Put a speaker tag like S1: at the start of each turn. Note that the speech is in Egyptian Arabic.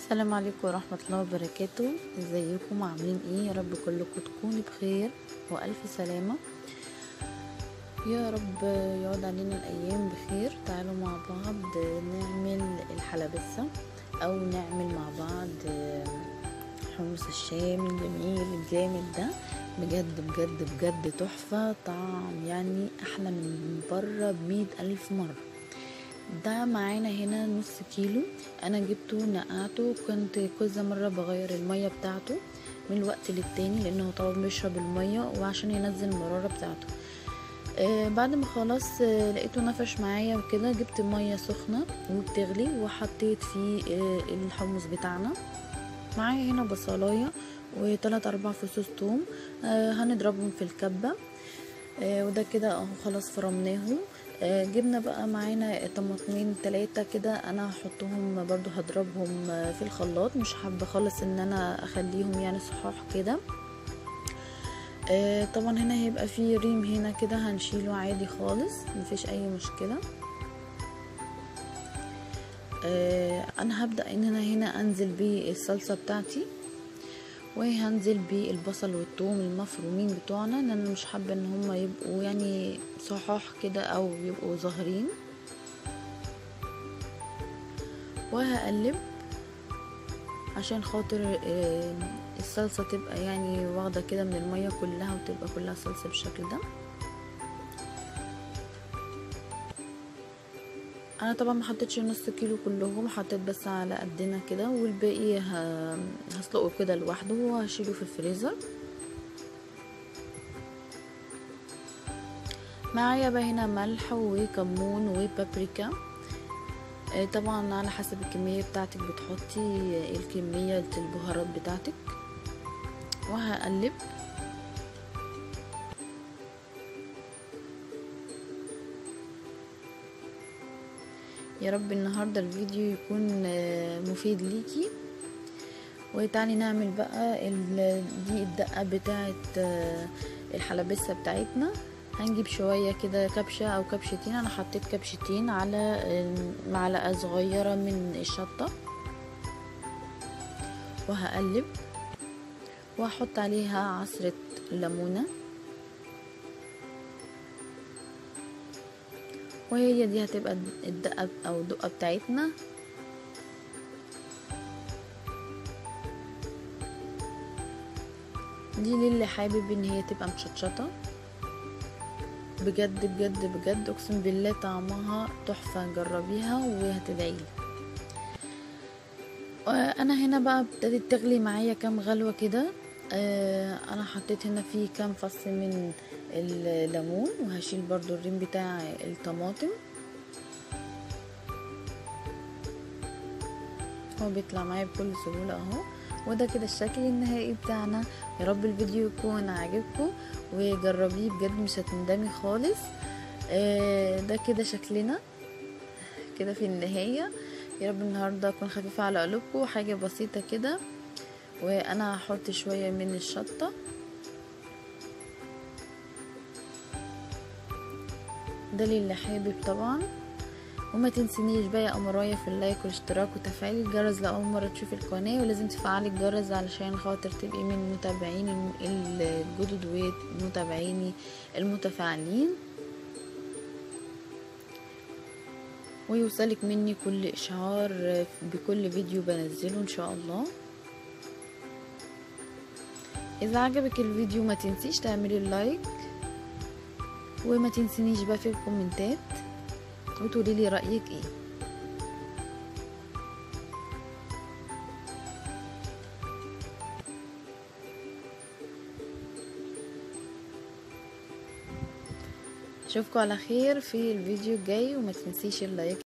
S1: السلام عليكم ورحمة الله وبركاته ازيكم عاملين ايه يا رب كلكم تكونوا بخير والف سلامة يا رب يعود علينا الايام بخير تعالوا مع بعض نعمل الحلبسة او نعمل مع بعض حمص الشام الجميل الجامد ده بجد بجد بجد تحفة طعم يعني احلى من بره بمية الف مرة ده معانا هنا نص كيلو انا جبته نقعته كنت كذا مرة بغير المية بتاعته من الوقت للتاني لانه طبعا بيشرب المية وعشان ينزل المرارة بتاعته آه بعد ما خلاص آه لقيته نفش معايا وكده جبت مية سخنة وبتغلي وحطيت فيه آه الحمص بتاعنا معايا هنا بصلاية وتلات اربع فصوص توم آه هنضربهم في الكبة آه وده كده اهو خلاص فرمناهم آه جبنا بقى معانا طماطمين تلاتة كده انا هحطهم برضو هضربهم في الخلاط مش حابة خالص ان انا اخليهم يعني صحاح كده آه طبعا هنا هيبقى في ريم هنا كده هنشيله عادي خالص مفيش اي مشكلة آه انا هبدأ ان انا هنا انزل بالصلصة بتاعتي وهنزل بالبصل والثوم المفرومين بتوعنا لان انا مش حابه ان هما يبقوا يعني صحاح كده او يبقوا ظاهرين وهقلب عشان خاطر الصلصه تبقى يعني واخده كده من الميه كلها وتبقى كلها صلصه بالشكل ده انا طبعا ما حطيتش نص كيلو كلهم حطيت بس على قدنا كده والباقي هسلقه كده لوحده وهشيله في الفريزر معايا بقى هنا ملح وكمون وبابريكا طبعا على حسب الكمية بتاعتك بتحطي الكمية البهارات بتاعتك وهقلب يا رب النهاردة الفيديو يكون مفيد ليكي وتعالي نعمل بقى دي الدقة بتاعة الحلبسة بتاعتنا هنجيب شوية كده كبشة او كبشتين انا حطيت كبشتين على معلقة صغيرة من الشطة وهقلب وهحط عليها عصرة ليمونه وهي دي هتبقى الدقة او الدقة بتاعتنا دي للي حابب ان هي تبقى مشطشطة بجد بجد بجد اقسم بالله طعمها تحفة جربيها وهتدعيلي انا هنا بقى ابتدت تغلي معايا كام غلوة كده آه انا حطيت هنا فيه كام فص من الليمون وهشيل برضو الريم بتاع الطماطم هو بيطلع معايا بكل سهولة اهو وده كده الشكل النهائي بتاعنا يا رب الفيديو يكون عاجبكم وجربيه بجد مش هتندمي خالص آه ده كده شكلنا كده في النهاية يا رب النهاردة اكون خفيفة على قلوبكم حاجة بسيطة كده وانا هحط شوية من الشطة ده للي حابب طبعا وما تنسينيش بقى يا امرايا في اللايك والاشتراك وتفعيل الجرس لاول مره تشوفي القناه ولازم تفعلي الجرس علشان خاطر تبقي من متابعين الجدد ومتابعيني المتفاعلين ويوصلك مني كل اشعار بكل فيديو بنزله ان شاء الله اذا عجبك الفيديو ما تنسيش تعملي اللايك وما تنسينيش بقى في الكومنتات وتقولي لي رايك ايه اشوفكم على خير في الفيديو الجاي وما تنسيش اللايك